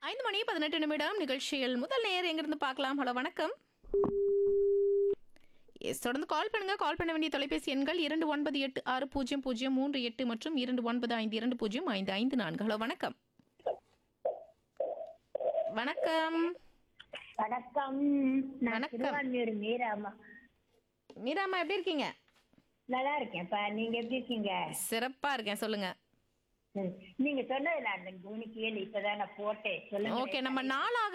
ஐந்து மணி பதினெட்டு நிமிடம் நிகழ்ச்சியில் முதல் நேர் எங்கிருந்து பார்க்கலாம் ஹலோ வணக்கம் எஸ் தொடர்ந்து கால் பண்ணுங்க கால் பண்ண வேண்டிய தொலைபேசி எண்கள் இரண்டு ஒன்பது எட்டு ஆறு பூஜ்ஜியம் பூஜ்ஜியம் மூன்று எட்டு மற்றும் இரண்டு ஒன்பது ஐந்து இரண்டு பூஜ்ஜியம் ஐந்து ஐந்து நான்கு ஹலோ வணக்கம் வணக்கம் வணக்கம் நான் வணக்கம். திருவான்மியூர் மீராமா மீராமா எப்படி இருக்கீங்க நல்லா இருக்கேன்ப்பா நீங்க எப்படி இருக்கீங்க சிறப்பா இருக்கேன் சொல்லுங்க ம். நீங்க சொன்னது நான் அந்த குணி கேள்வி இப்பதான் நான் போட்டேன் சொல்லுங்க ஓகே நம்ம நாளாக